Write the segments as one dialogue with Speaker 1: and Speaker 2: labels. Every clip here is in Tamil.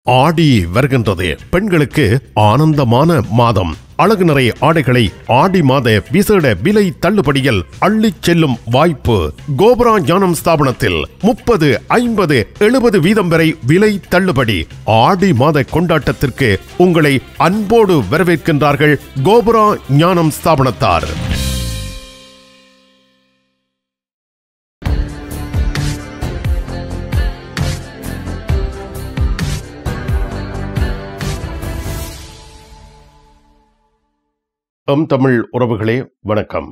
Speaker 1: ஆடி வருகின்றது பெண்களுக்கு ஆனந்தமான மாதம் அழகு நிறை ஆடைகளை ஆடி மாத விசேட விலை தள்ளுபடியில் அள்ளிச் செல்லும் வாய்ப்பு கோபுரா ஞானம் ஸ்தாபனத்தில் முப்பது ஐம்பது எழுபது வீதம் வரை விலை தள்ளுபடி ஆடி மாத கொண்டாட்டத்திற்கு உங்களை அன்போடு வரவேற்கின்றார்கள் கோபுரா ஞானம் ஸ்தாபனத்தார் எம் தமிழ் உறவுகளே வணக்கம்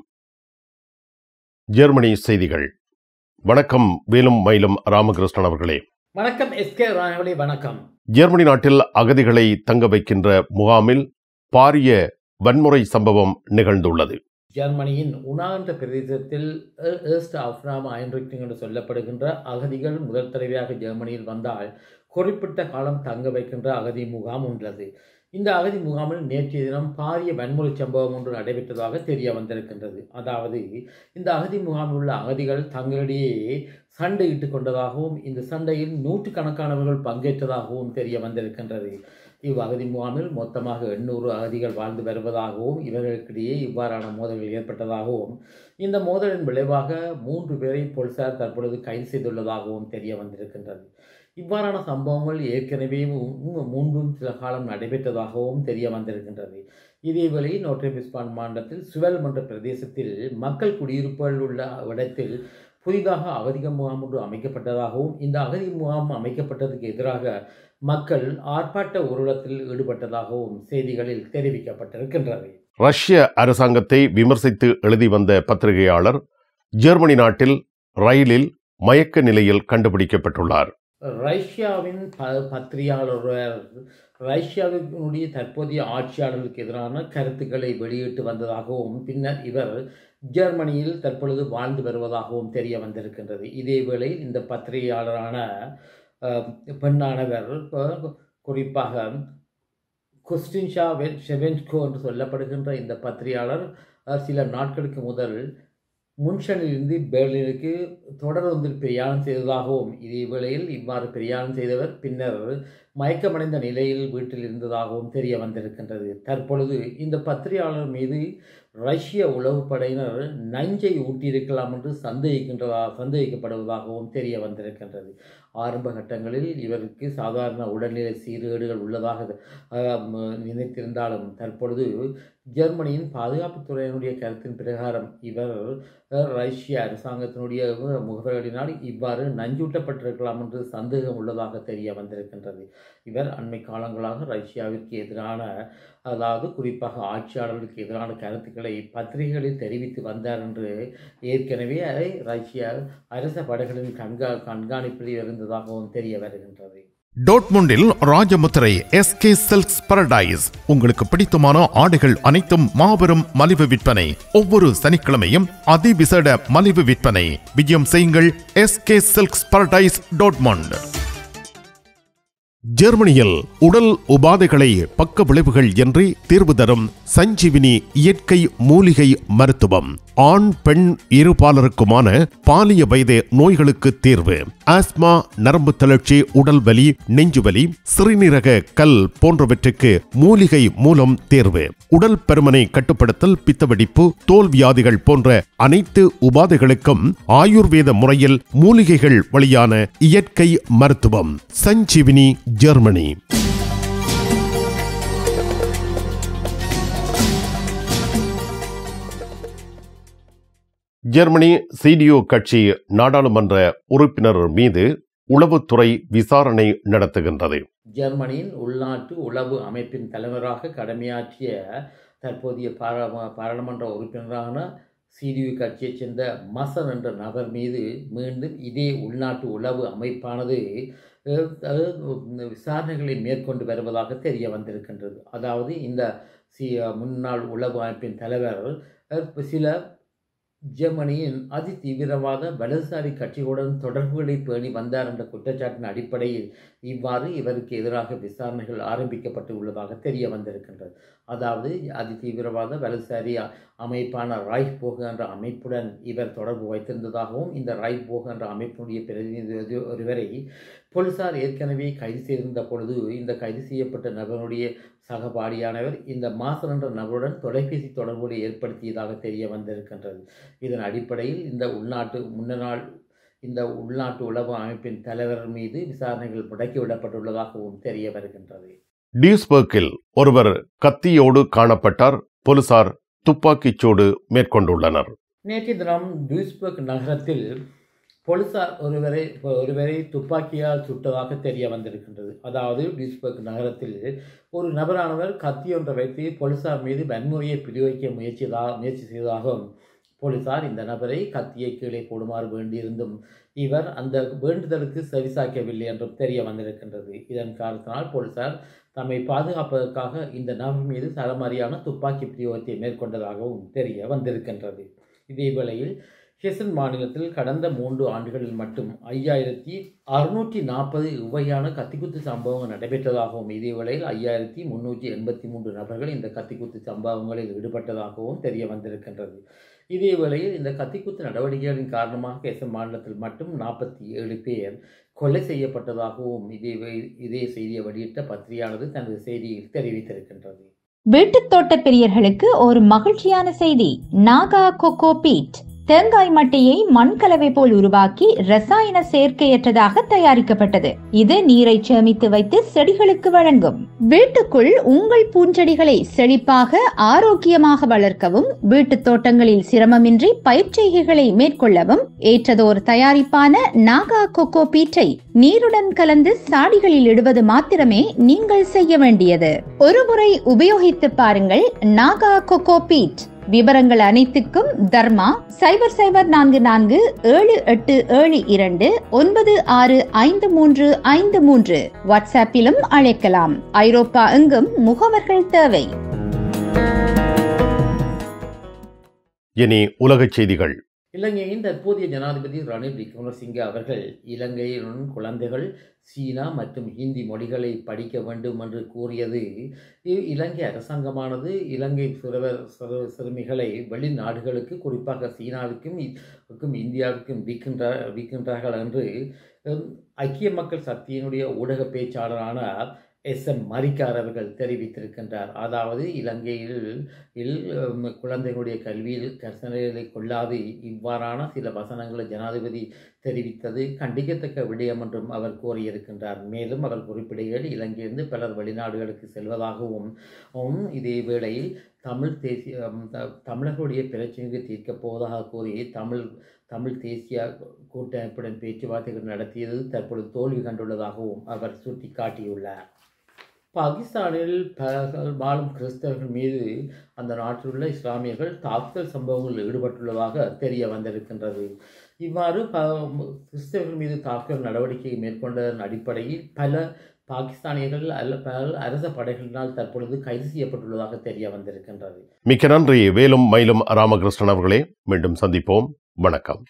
Speaker 1: ஜெர்மனி செய்திகள் வணக்கம் வேலும் மயிலும் ராமகிருஷ்ணன் அவர்களே
Speaker 2: வணக்கம் எஸ்கே ராயவழி வணக்கம்
Speaker 1: ஜெர்மனி நாட்டில் அகதிகளை தங்க வைக்கின்ற முகாமில் பாரிய வன்முறை சம்பவம் நிகழ்ந்துள்ளது
Speaker 2: ஜெர்மனியின் உனா என்ற பிரதேசத்தில் எ- ஏர்ஸ்ட் ஆஃப்ராம் ஐன்ரிக்டிங் என்று சொல்லப்படுகின்ற அகதிகள் முதல் தடவையாக ஜெர்மனியில் வந்தால் குறிப்பிட்ட காலம் தங்க வைக்கின்ற அகதி முகாம் உள்ளது இந்த அகதி முகாமில் நேற்றைய தினம் பாரிய வன்முறை சம்பவம் ஒன்று நடைபெற்றதாக தெரிய வந்திருக்கின்றது அதாவது இந்த அகதி முகாமில் உள்ள அகதிகள் தங்களிடையே சண்டையிட்டுக் கொண்டதாகவும் இந்த சண்டையில் நூற்றுக்கணக்கானவர்கள் பங்கேற்றதாகவும் தெரிய வந்திருக்கின்றது இவ் அகதி முகாமில் மொத்தமாக எண்ணூறு அகதிகள் வாழ்ந்து வருவதாகவும் இவர்களுக்கிடையே இவ்வாறான மோதல்கள் ஏற்பட்டதாகவும் இந்த மோதலின் விளைவாக மூன்று பேரை போலீசார் தற்பொழுது கைது செய்துள்ளதாகவும் தெரிய வந்திருக்கின்றது இவ்வாறான சம்பவங்கள் ஏற்கனவே மூ- மூன்றும் சில காலம் நடைபெற்றதாகவும் தெரிய வந்திருக்கின்றது இதேவேளை நோட்ரே பிஸ்பான் மாநிலத்தில் சுவல் என்ற பிரதேசத்தில் மக்கள் குடியிருப்புகள் உள்ள இடத்தில் புதிதாக அகதிக முகாம் ஒன்று அமைக்கப்பட்டதாகவும் இந்த அகதி முகாம் அமைக்கப்பட்டதுக்கு எதிராக மக்கள் ஆர்ப்பாட்ட ஊர்வலத்தில் ஈடுபட்டதாகவும் செய்திகளில் தெரிவிக்கப்பட்டிருக்கின்றது
Speaker 1: ரஷ்ய அரசாங்கத்தை விமர்சித்து எழுதி வந்த பத்திரிகையாளர் ஜெர்மனி நாட்டில் ரயிலில் மயக்க நிலையில் கண்டுபிடிக்கப்பட்டுள்ளார்
Speaker 2: ரஷ்யாவின் ப பத்திரிகையாளர் ஒருவர் ரஷ்யாவினுடைய தற்போதைய ஆட்சியாளர்களுக்கு எதிரான கருத்துக்களை வெளியிட்டு வந்ததாகவும் பின்னர் இவர் ஜெர்மனியில் தற்பொழுது வாழ்ந்து வருவதாகவும் தெரிய வந்திருக்கின்றது இதேவேளை இந்த பத்திரிகையாளரான அஹ், பெண்ணானவர் அஹ், குறிப்பாக குஸ்டின்ஷா வென் ஷெவென்ஸ்கோ என்று சொல்லப்படுகின்ற இந்த பத்திரிகையாளர் அஹ், சில நாட்களுக்கு முதல் முன்ஷனிலிருந்து பெர்லினுக்கு தொடர்ந்து பிரயாணம் செய்ததாகவும் இதே வேளையில் இவ்வாறு பிரயாணம் செய்தவர் பின்னர் மயக்கமடைந்த நிலையில் வீட்டில் இருந்ததாகவும் தெரிய வந்திருக்கின்றது தற்பொழுது இந்த பத்திரிகையாளர் மீது ரஷ்ய உளவுப்படையினர் நஞ்சை ஊட்டியிருக்கலாம் என்று சந்தேகிக்கின்றதா சந்தேகிக்கப்படுவதாகவும் தெரிய வந்திருக்கின்றது ஆரம்ப கட்டங்களில் இவருக்கு சாதாரண உடல்நிலை சீர்கேடுகள் உள்ளதாக அஹ், ம- நினைத்திருந்தாலும் தற்பொழுது ஜெர்மனியின் பாதுகாப்புத்துறையினுடைய கருத்தின் பிரகாரம் இவர் அஹ், ரஷ்ய அரசாங்கத்தினுடைய அஹ், முகவர்களினால் இவ்வாறு நஞ்சூட்டப்பட்டிருக்கலாம் என்று சந்தேகம் உள்ளதாக தெரிய வந்திருக்கின்றது இவர் அண்மை காலங்களாக ரஷ்யாவிற்கு எதிரான அதாவது குறிப்பாக ஆட்சியாளர்களுக்கு எதிரான கருத்துக்களை பத்திரிகைகளில் தெரிவித்து வந்தார் என்று ஏற்கனவே அதை ரஷ்ய அரச படைகளின் கண்கா கண்காணிப்பில் இருந்ததாகவும் தெரிய வருகின்றது
Speaker 1: டோட்முண்டில் ராஜமுத்திரை எஸ்கே சில்க்ஸ் பரடைஸ் உங்களுக்கு பிடித்தமான ஆடைகள் அனைத்தும் மாபெரும் மலிவு விற்பனை ஒவ்வொரு சனிக்கிழமையும் அதிவிசேட மலிவு விற்பனை விஜயம் செய்யுங்கள் எஸ்கே சில்க்ஸ் பரடைஸ் டோட்மண்ட் ஜெர்மனியில் உடல் உபாதைகளை பக்க விளைவுகள் என்று தீர்வு தரும் சஞ்சீவினி இயற்கை மூலிகை மருத்துவம் ஆண் பெண் இருபாலருக்குமான பாலிய வயது நோய்களுக்கு தீர்வு ஆஸ்மா நரம்பு தளர்ச்சி உடல் வலி நெஞ்சுவலி சிறுநீரக கல் போன்றவற்றுக்கு மூலிகை மூலம் தேர்வு உடல் பருமனை கட்டுப்படுத்தல் பித்தவெடிப்பு தோல் வியாதிகள் போன்ற அனைத்து உபாதைகளுக்கும் ஆயுர்வேத முறையில் மூலிகைகள் வழியான இயற்கை மருத்துவம் சஞ்சீவினி ஜெர்மனி ஜெர்மனி சிடியு கட்சி நாடாளுமன்ற உறுப்பினர் மீது உளவுத்துறை விசாரணை நடத்துகின்றது
Speaker 2: ஜெர்மனியின் உள்நாட்டு உளவு அமைப்பின் தலைவராக கடமையாற்றிய தற்போதைய பாரா- பாராளுமன்ற உறுப்பினரான சிடியு கட்சியைச் சேர்ந்த மசன் என்ற நபர் மீது மீண்டும் இதே உள்நாட்டு உளவு அமைப்பானது அஹ், அஹ், விசாரணைகளை மேற்கொண்டு வருவதாக தெரிய வந்திருக்கின்றது அதாவது இந்த சி முன்னாள் உளவு அமைப்பின் தலைவர் அஹ், சில ஜெர்மனியின் அதி தீவிரவாத வலதுசாரி கட்சிகளுடன் தொடர்புகளை பேணி வந்தார் என்ற குற்றச்சாட்டின் அடிப்படையில் இவ்வாறு இவருக்கு எதிராக விசாரணைகள் ஆரம்பிக்கப்பட்டு உள்ளதாக தெரிய வந்திருக்கின்றது அதாவது அதி தீவிரவாத வலதுசாரி அ- அமைப்பான ரைட் போக என்ற அமைப்புடன் இவர் தொடர்பு வைத்திருந்ததாகவும் இந்த ரைட் போக என்ற அமைப்பினுடைய பிரதிநிதி ஒருவரை போலீசார் ஏற்கனவே கைது செய்திருந்த பொழுது இந்த கைது செய்யப்பட்ட நபருடைய சகபாடியானவர் இந்த மாசன் என்ற நபருடன் தொலைபேசி தொடர்புகளை ஏற்படுத்தியதாக தெரிய வந்திருக்கின்றது இதன் அடிப்படையில் இந்த உள்நாட்டு முன்னநாள் இந்த உள்நாட்டு உளவு அமைப்பின் தலைவர் மீது விசாரணைகள் முடக்கிவிடப்பட்டுள்ளதாகவும் தெரிய வருகின்றது
Speaker 1: டியூஸ்பர்க்கில் ஒருவர் கத்தியோடு காணப்பட்டார் போலீசார் துப்பாக்கிச் சூடு மேற்கொண்டுள்ளனர்
Speaker 2: நேற்று தினம் டியூஸ்பர்க் நகரத்தில் போலீசார் ஒருவரை ஒருவரை துப்பாக்கியால் சுட்டதாக தெரிய வந்திருக்கின்றது அதாவது டியூஸ்பர்க் நகரத்தில் ஒரு நபரானவர் கத்தி ஒன்றை வைத்து போலீசார் மீது வன்முறையை பிரயோகிக்க முயற்சியதாக முயற்சி செய்ததாகவும் போலீசார் இந்த நபரை கத்தியை கீழே போடுமாறு வேண்டியிருந்தும் இவர் அந்த வேண்டுதலுக்கு செவிசாய்க்கவில்லை என்றும் தெரிய வந்திருக்கின்றது இதன் காரணத்தினால் போலீசார் தம்மை பாதுகாப்பதற்காக இந்த நபர் மீது சரமாரியான துப்பாக்கி பிரயோகத்தை மேற்கொண்டதாகவும் தெரிய வந்திருக்கின்றது இதே வேளையில் ஹெசன் மாநிலத்தில் கடந்த மூன்று ஆண்டுகளில் மட்டும் ஐயாயிரத்தி அறுநூற்றி நாற்பது இவ்வையான கத்திக்குத்து சம்பவங்கள் நடைபெற்றதாகவும் இதே வேளையில் ஐயாயிரத்தி முன்னூற்றி எண்பத்தி மூன்று நபர்கள் இந்த கத்திக்குத்து சம்பவங்களில் ஈடுபட்டதாகவும் தெரிய வந்திருக்கின்றது இதே வேளையில் இந்த கத்திக்குத்து நடவடிக்கைகளின் காரணமாக ஹெசன் மாநிலத்தில் மட்டும் நாற்பத்தி ஏழு பேர் கொலை செய்யப்பட்டதாகவும் இதே வே- இதே செய்தியை வெளியிட்ட பத்திரிகையானது தனது செய்தியில் தெரிவித்திருக்கின்றது
Speaker 3: வீட்டுத் தோட்ட பிரியர்களுக்கு ஒரு மகிழ்ச்சியான செய்தி நாகா கொக்கோ பீட் தேங்காய் மட்டையை மண்கலவை போல் உருவாக்கி ரசாயன சேர்க்கையற்றதாக தயாரிக்கப்பட்டது இது நீரை சேமித்து வைத்து செடிகளுக்கு வழங்கும் வீட்டுக்குள் உங்கள் பூஞ்செடிகளை செழிப்பாக ஆரோக்கியமாக வளர்க்கவும் வீட்டுத் தோட்டங்களில் சிரமமின்றி பயிர்ச்செய்கைகளை மேற்கொள்ளவும் ஏற்றதோர் தயாரிப்பான நாகா கொக்கோ பீட்டை நீருடன் கலந்து சாடிகளில் இடுவது மாத்திரமே நீங்கள் செய்ய வேண்டியது ஒருமுறை உபயோகித்து பாருங்கள் நாகா கொக்கோ பீட் விவரங்கள் அனைத்துக்கும் தர்மா சைபர் சைபர் நான்கு நான்கு ஏழு எட்டு ஏழு இரண்டு ஒன்பது ஆறு ஐந்து மூன்று ஐந்து மூன்று வாட்ஸ்அப்பிலும் அழைக்கலாம் ஐரோப்பா எங்கும் முகவர்கள் தேவை
Speaker 1: இனி உலகச் செய்திகள்
Speaker 2: இலங்கையின் தற்போதைய ஜனாதிபதி ரணில் விக்ரமசிங்க அவர்கள் இலங்கையின் குழந்தைகள் சீனா மற்றும் ஹிந்தி மொழிகளை படிக்க வேண்டும் என்று கூறியது இ- இலங்கை அரசாங்கமானது இலங்கை சிறுவர் சிறு சிறுமிகளை வெளிநாடுகளுக்கு குறிப்பாக சீனாவுக்கும் இ- க்கும் இந்தியாவுக்கும் விற்கின்ற விற்கின்றார்கள் என்று உம், ஐக்கிய மக்கள் சக்தியினுடைய ஊடக பேச்சாளரான எஸ் எம் மரிக்கார் அவர்கள் தெரிவித்திருக்கின்றார் அதாவது இலங்கையில் இல் உம், குழந்தைகளுடைய கல்வியில் கர்சனைகளை கொள்ளாது இவ்வாறான சில வசனங்களை ஜனாதிபதி தெரிவித்தது கண்டிக்கத்தக்க விடயம் என்றும் அவர் கூறியிருக்கின்றார் மேலும் அவர் குறிப்பிடுகையில் இலங்கையிலிருந்து பலர் வெளிநாடுகளுக்கு செல்வதாகவும் உம், இதே வேளையில் தமிழ் தேசிய உம், த- தமிழர்களுடைய பிரச்சனையை தீர்க்கப் போவதாக கூறி தமிழ் தமிழ் தேசிய கூட்டமைப்புடன் பேச்சுவார்த்தைகள் நடத்தியது தற்பொழுது தோல்வி கண்டுள்ளதாகவும் அவர் சுட்டிக்காட்டியுள்ளார் பாகிஸ்தானில் ப- வாழும் கிறிஸ்தவர்கள் மீது அந்த நாட்டில் உள்ள இஸ்லாமியர்கள் தாக்குதல் சம்பவங்களில் ஈடுபட்டுள்ளதாக தெரிய வந்திருக்கின்றது இவ்வாறு ப கிறிஸ்தவர்கள் மீது தாக்குதல் நடவடிக்கை மேற்கொண்டதன் அடிப்படையில் பல பாகிஸ்தானியர்கள் அல்ல பல அரச படைகளினால் தற்பொழுது கைது செய்யப்பட்டுள்ளதாக தெரிய வந்திருக்கின்றது
Speaker 1: மிக்க நன்றி வேலும் மயிலும் ராமகிருஷ்ணன் அவர்களே மீண்டும் சந்திப்போம் வணக்கம்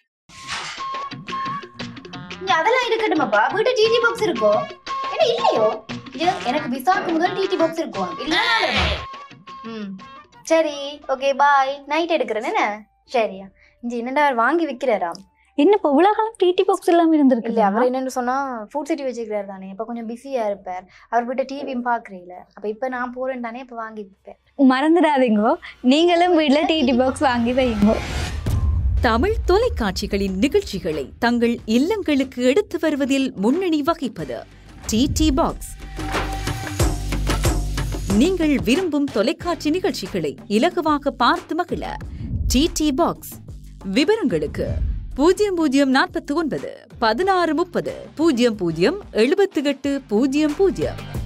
Speaker 4: இங்க அதெல்லாம் இருக்கட்டுமாப்பா வீட்டு டிடி பாக்ஸ் இருக்கோ என்ன இல்லையோ இது எனக்கு விசாக்கு முதல் டிடி பாக்ஸ் இருக்கும் இல்ல ம் சரி ஓகே பாய் நைட் எடுக்கிறேன் என்ன சரியா இங்க என்னடா அவர் வாங்கி விக்கிறாரா
Speaker 5: என்ன இப்போ இவ்வளோ காலம் டிடி பாக்ஸ் இல்லாம இருந்திருக்கு
Speaker 4: இல்ல அவர் என்னன்னு சொன்னா ஃபுட் சிட்டி வச்சுக்கிறாரு தானே இப்ப கொஞ்சம் பிஸியா இருப்பார் அவர் வீட்டை டிவியும் பாக்குறீங்கள அப்ப இப்ப நான் போறேன் தானே இப்ப வாங்கி விற்பேன்
Speaker 5: மறந்துடாதீங்கோ நீங்களும் வீட்ல டிடி பாக்ஸ் வாங்கி வைங்க
Speaker 6: தமிழ் தொலைக்காட்சிகளின் நிகழ்ச்சிகளை தங்கள் இல்லங்களுக்கு எடுத்து வருவதில் முன்னணி வகிப்பது டிடி பாக்ஸ் நீங்கள் விரும்பும் தொலைக்காட்சி நிகழ்ச்சிகளை இலகுவாக பார்த்து மகிழ டிடி பாக்ஸ் விவரங்களுக்கு பூஜ்ஜியம் பூஜ்ஜியம் நாற்பத்தி ஒன்பது பதினாறு முப்பது பூஜ்ஜியம் பூஜ்ஜியம் எழுபத்தி எட்டு பூஜ்ஜியம் பூஜ்ஜியம்